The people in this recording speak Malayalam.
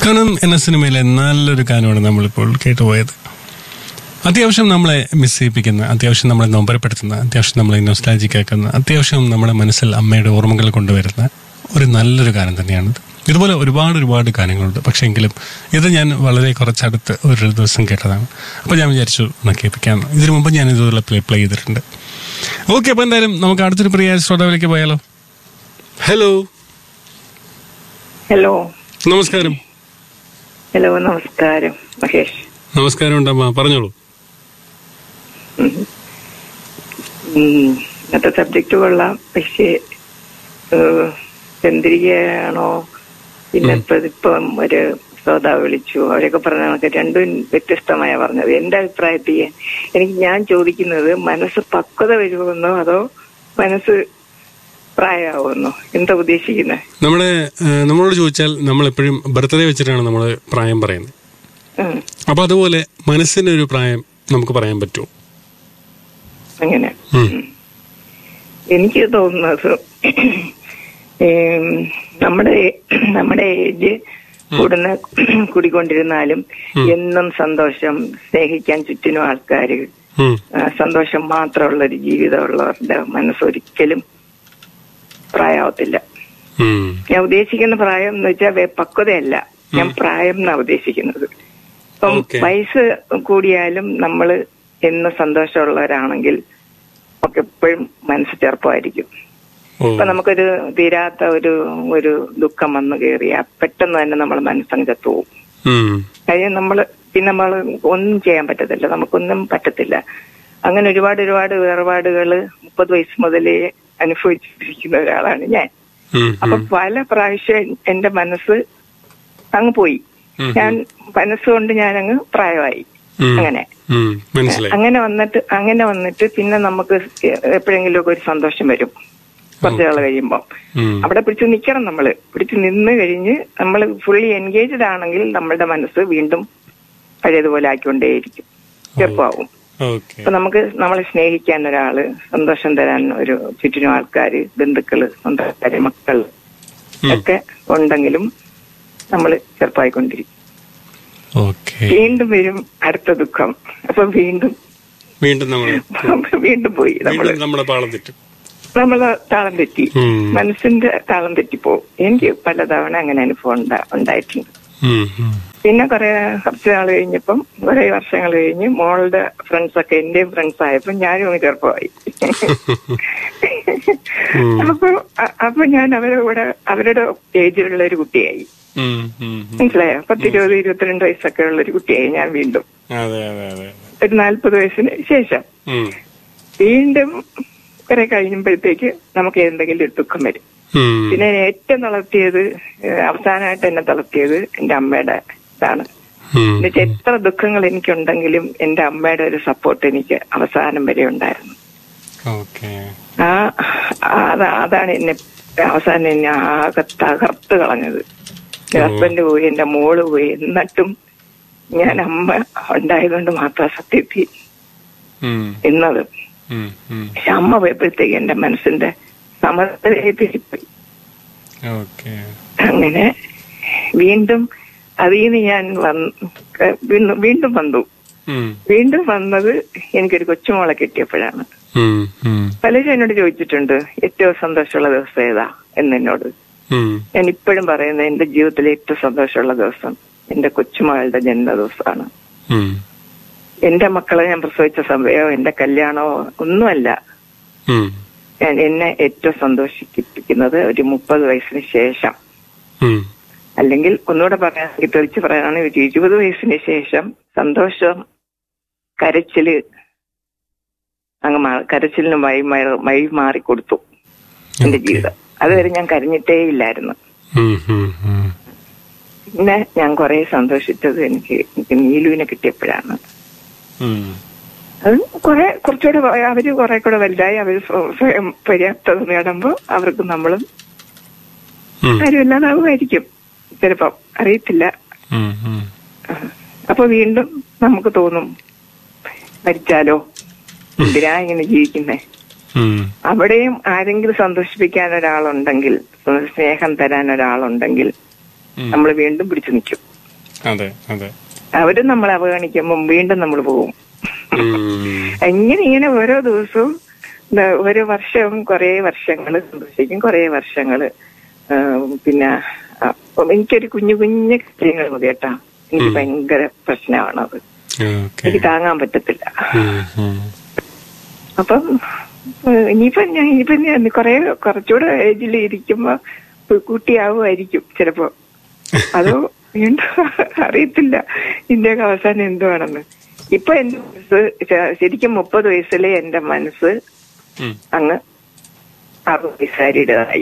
കണം എന്ന സിനിമയിലെ നല്ലൊരു ഗാനമാണ് നമ്മളിപ്പോൾ കേട്ടുപോയത് അത്യാവശ്യം നമ്മളെ മിസ് ചെയ്യിപ്പിക്കുന്ന അത്യാവശ്യം നമ്മളെ നൊമ്പരപ്പെടുത്തുന്ന അത്യാവശ്യം നമ്മളെ നൊസ്റ്റാജിക് ആക്കുന്ന അത്യാവശ്യം നമ്മുടെ മനസ്സിൽ അമ്മയുടെ ഓർമ്മകൾ കൊണ്ടുവരുന്ന ഒരു നല്ലൊരു ഗാനം തന്നെയാണിത് ഇതുപോലെ ഒരുപാട് ഒരുപാട് ഗാനങ്ങളുണ്ട് പക്ഷേ എങ്കിലും ഇത് ഞാൻ വളരെ കുറച്ചടുത്ത് ഒരു ദിവസം കേട്ടതാണ് അപ്പോൾ ഞാൻ വിചാരിച്ചു ഒന്ന് കേൾപ്പിക്കാം ഇതിനു മുമ്പ് ഞാൻ ഇതുപോലെ പ്ലേ പ്ലേ ചെയ്തിട്ടുണ്ട് ഓക്കെ അപ്പോൾ എന്തായാലും നമുക്ക് അടുത്തൊരു പ്രിയ ശ്രോതാവിലേക്ക് പോയാലോ ഹലോ ഹലോ നമസ്കാരം ഹലോ നമസ്കാരം മഹേഷ് നമസ്കാരം ഉണ്ടമ്മ പറഞ്ഞോളൂ ഉം, ഇന്നത്തെ സബ്ജക്റ്റ് കൊള്ളാം പക്ഷേ ഏഹ്, ചന്ദ്രികയാണോ പിന്നെ ഇപ്പൊ ഇപ്പം ഒരു ശ്രോതാവ് വിളിച്ചു അവരൊക്കെ പറഞ്ഞ കണക്ക് രണ്ടും വ്യത്യസ്തമായ പറഞ്ഞത് എന്റെ അഭിപ്രായത്തിൽ എനിക്ക് ഞാൻ ചോദിക്കുന്നത് മനസ്സ് പക്വത വരുമെന്നോ അതോ മനസ്സ് പ്രായമാവുമെന്നോ എന്താ ഉദ്ദേശിക്കുന്നത് നമ്മുടെ ഏഹ്, നമ്മളോട് ചോദിച്ചാൽ നമ്മൾ എപ്പോഴും ബർത്ത്ഡേ വെച്ചിട്ടാണ് നമ്മൾ പ്രായം പറയുന്നത് ഉം, അപ്പൊ അതുപോലെ മനസ്സിനൊരു പ്രായം നമുക്ക് പറയാൻ പറ്റുമോ അങ്ങനെ ഉം. ഉം. എനിക്ക് തോന്നുന്നത് ഏം, നമ്മുടെ നമ്മുടെ ഏജ് കൂടുന്ന കൂടിക്കൊണ്ടിരുന്നാലും എന്നും സന്തോഷം സ്നേഹിക്കാൻ ചുറ്റിനും ആൾക്കാര് ഉം. ആ, സന്തോഷം മാത്രമുള്ള ഒരു ജീവിതമുള്ളവരുടെ മനസ്സൊരിക്കലും പ്രായമാവത്തില്ല ഉം. ഞാൻ ഉദ്ദേശിക്കുന്ന പ്രായം എന്ന് വെച്ചാൽ വേ- പക്വതയല്ല ഞാൻ പ്രായം എന്നാ ഉദ്ദേശിക്കുന്നത് ഇപ്പം Okay. വയസ്സ് കൂടിയാലും നമ്മൾ എന്ന് സന്തോഷമുള്ളവരാണെങ്കിൽ നമുക്ക് എപ്പോഴും മനസ്സ് ചെറുപ്പമായിരിക്കും ഓ. ഇപ്പൊ നമുക്കൊരു തീരാത്ത ഒരു ഒരു ദുഃഖം വന്നു കയറിയ പെട്ടെന്ന് തന്നെ നമ്മൾ മനസ്സങ്ങ് ചത്തുപോകും ഉം. കാര്യം നമ്മൾ പിന്നെ നമ്മൾ ഒന്നും ചെയ്യാൻ പറ്റത്തില്ല നമുക്കൊന്നും പറ്റത്തില്ല അങ്ങനെ ഒരുപാട് ഒരുപാട് വേർപാടുകൾ മുപ്പത് വയസ്സ് മുതലേ അനുഭവിച്ചിരിക്കുന്ന ഒരാളാണ് ഞാൻ ഉം. അപ്പൊ പല പ്രാവശ്യം എന്റെ മനസ്സ് അങ്ങ് പോയി ഉം. ഞാൻ മനസ്സുകൊണ്ട് ഞാൻ അങ്ങ് പ്രായമായി ഉം. അങ്ങനെ ഉം. മനസ്സിലായി അങ്ങനെ വന്നിട്ട് അങ്ങനെ വന്നിട്ട് പിന്നെ നമുക്ക് എപ്പോഴെങ്കിലും ഒക്കെ ഒരു സന്തോഷം വരും കുറച്ചു നാൾ കഴിയുമ്പോൾ ഉം. അവിടെ പിടിച്ച് നിൽക്കണം നമ്മള് പിടിച്ച് നിന്ന് കഴിഞ്ഞ് നമ്മൾ ഫുള്ളി എൻഗേജ്ഡ് ആണെങ്കിൽ നമ്മളുടെ മനസ്സ് വീണ്ടും പഴയതുപോലെ ആക്കിക്കൊണ്ടേയിരിക്കും ചെറുപ്പമാവും ഓക്കെ അപ്പൊ നമുക്ക് നമ്മളെ സ്നേഹിക്കാൻ ഒരാള് സന്തോഷം തരാൻ ഒരു ചുറ്റിനും ആൾക്കാര് ബന്ധുക്കള് സ്വന്തക്കാര് മക്കള് ഒക്കെ ഉണ്ടെങ്കിലും നമ്മൾ ചെറുപ്പമായിക്കൊണ്ടിരിക്കും ഓക്കെ വീണ്ടും വരും അടുത്ത ദുഃഖം അപ്പൊ വീണ്ടും വീണ്ടും നമ്മൾ വീണ്ടും പോയി നമ്മള് വീണ്ടും നമ്മുടെ പാളം തെറ്റും നമ്മള് താളം തെറ്റി ഉം. മനസ്സിന്റെ താളം തെറ്റിപ്പോവും എനിക്ക് പലതവണ അങ്ങനെ അനുഭവം ഉണ്ടാ- ഉണ്ടായിട്ടുണ്ട് ഉം. ഉം. പിന്നെ കുറെ കുറച്ച് നാൾ കഴിഞ്ഞപ്പം കുറെ വർഷങ്ങൾ കഴിഞ്ഞ് മോളുടെ ഫ്രണ്ട്സ് ഒക്കെ എന്റെയും ഫ്രണ്ട്സ് ആയപ്പോ ഞാനും അങ്ങ് ചെറുപ്പമായി ഉം. അപ്പൊ അ- അപ്പൊ ഞാൻ അവരുടെ കൂടെ അവരുടെ ഏജിലുള്ള ഒരു കുട്ടിയായി ഉം. ഉം. ഉം. മനസ്സിലായോ പത്തിരുപത് ഇരുപത്തിരണ്ട് വയസ്സൊക്കെ ഉള്ള ഒരു കുട്ടിയായി ഞാൻ വീണ്ടും അതെ അതെ അതെ ഒരു നാല്പത് വയസ്സിന് ശേഷം ഉം. വീണ്ടും കുറെ കഴിയുമ്പോഴത്തേക്ക് നമുക്ക് എന്തെങ്കിലും ഒരു ദുഃഖം വരും ഉം. പിന്നെ എന്നെ ഏറ്റവും തളർത്തിയത് ഏഹ്, അവസാനമായിട്ട് എന്നെ തളർത്തിയത് എന്റെ അമ്മയുടെ ഇതാണ് ഉം. എന്നുവെച്ചാൽ എത്ര ദുഃഖങ്ങൾ എനിക്കുണ്ടെങ്കിലും എന്റെ അമ്മയുടെ ഒരു സപ്പോർട്ട് എനിക്ക് അവസാനം വരെ ഉണ്ടായിരുന്നു ഓക്കെ ആ ആ- അതാ- അതാണ് എന്നെ അവസാനം എന്നെ ആകെ തകർത്ത് കളഞ്ഞത് എന്റെ ഹസ്ബൻഡ് പോയി എന്റെ മോള് പോയി എന്നിട്ടും ഞാൻ അമ്മ ഉണ്ടായതുകൊണ്ട് മാത്രം സത്യത്തിൽ ഉം. ഇന്നത് ഉം. ഉം. പക്ഷെ അമ്മ പോയപ്പോഴത്തേക്ക് എന്റെ മനസ്സിന്റെ സമതലയിപ്പോയി ഓക്കെ അങ്ങനെ വീണ്ടും അതിൽ നിന്ന് ഞാൻ വന്ന് വീണ്ടും- വീണ്ടും വന്നു ഉം. വീണ്ടും വന്നത് എനിക്കൊരു കൊച്ചുമോളെ കിട്ടിയപ്പോഴാണ് ഉം. ഉം. പലരും എന്നോട് ചോദിച്ചിട്ടുണ്ട് ഏറ്റവും സന്തോഷമുള്ള ദിവസം ഏതാ എന്നോട് ഉം. ഞാൻ ഇപ്പോഴും പറയുന്നത് എന്റെ ജീവിതത്തിലെ ഏറ്റവും സന്തോഷമുള്ള ദിവസം എന്റെ കൊച്ചുമകളുടെ ജന്മ ദിവസമാണ് ഉം. എന്റെ മക്കളെ ഞാൻ പ്രസവിച്ച സമയമോ എന്റെ കല്യാണമോ ഒന്നുമല്ല ഉം. ഞാൻ എന്നെ ഏറ്റവും സന്തോഷിപ്പിക്കുന്നത് ഒരു മുപ്പത് വയസ്സിന് ശേഷം ഉം. അല്ലെങ്കിൽ ഒന്നുകൂടെ പറയാൻ തെളിച്ച് പറയാനാണ് ഒരു ഇരുപത് വയസ്സിന് ശേഷം സന്തോഷം കരച്ചില് അങ്ങ് മാ- കരച്ചിലിന് വഴി മാറി- വഴി മാറി കൊടുത്തു എന്റെ Okay. ജീവിതം അതുവരെ ഞാൻ കരഞ്ഞിട്ടേ ഇല്ലായിരുന്നു ഉം. ഉം. ഉം. പിന്നെ ഞാൻ കുറെ സന്തോഷിച്ചത് എനിക്ക് എനിക്ക് നീലുവിനെ കിട്ടിയപ്പോഴാണ് ഉം. അത് കുറെ കുറച്ചുകൂടെ വ- അവര് കുറെ കൂടെ വലുതായി അവര് സ്വ- സ്വയം പര്യാപ്തത നേടുമ്പോ അവർക്ക് നമ്മളും ഉം. കാര്യമില്ലാതാവുമായിരിക്കും ചിലപ്പം അറിയത്തില്ല ഉം. ഉം. അപ്പൊ വീണ്ടും നമുക്ക് തോന്നും മരിച്ചാലോ എന്തിനാ ഇങ്ങനെ ജീവിക്കുന്നേ ഉം. അവിടെയും ആരെങ്കിലും സന്തോഷിപ്പിക്കാൻ ഒരാളുണ്ടെങ്കിൽ സ്നേഹം തരാൻ ഒരാളുണ്ടെങ്കിൽ ഉം. നമ്മൾ വീണ്ടും പിടിച്ചു നിൽക്കും അതെ അതെ അവരും നമ്മളെ അവഗണിക്കുമ്പോൾ വീണ്ടും നമ്മൾ പോകും ഉം. ഇങ്ങനെ ഇങ്ങനെ ഓരോ ദിവസവും ന- ഓരോ വർഷവും കുറെ വർഷങ്ങള് സന്തോഷിക്കും കുറെ വർഷങ്ങള് ആ, പിന്നെ ആ, എനിക്കൊരു കുഞ്ഞു കുഞ്ഞു കാര്യങ്ങൾ മതി കേട്ടാ എനിക്ക് ഭയങ്കര പ്രശ്നമാണ് അത് ഓക്കെ എനിക്ക് താങ്ങാൻ പറ്റത്തില്ല ഉം, ഉം. അപ്പം ഏഹ്, ഇനിയിപ്പം ഞാൻ ഇനിയിപ്പം ഞാൻ കുറെ കുറച്ചുകൂടെ ഏജിൽ ഇരിക്കുമ്പോ കുട്ടിയാവുമായിരിക്കും ചിലപ്പോ അതോ വീണ്ടും അറിയത്തില്ല ഇന്ത്യയൊക്കെ അവസാനം എന്തുവാണെന്ന് ഇപ്പൊ എന്റെ മനസ്സ് ശ- ശരിക്കും മുപ്പത് വയസ്സിലെ എന്റെ മനസ്സ് ഉം. അങ്ങ് അറുപത് വയസ്സുകാരിയുടേതായി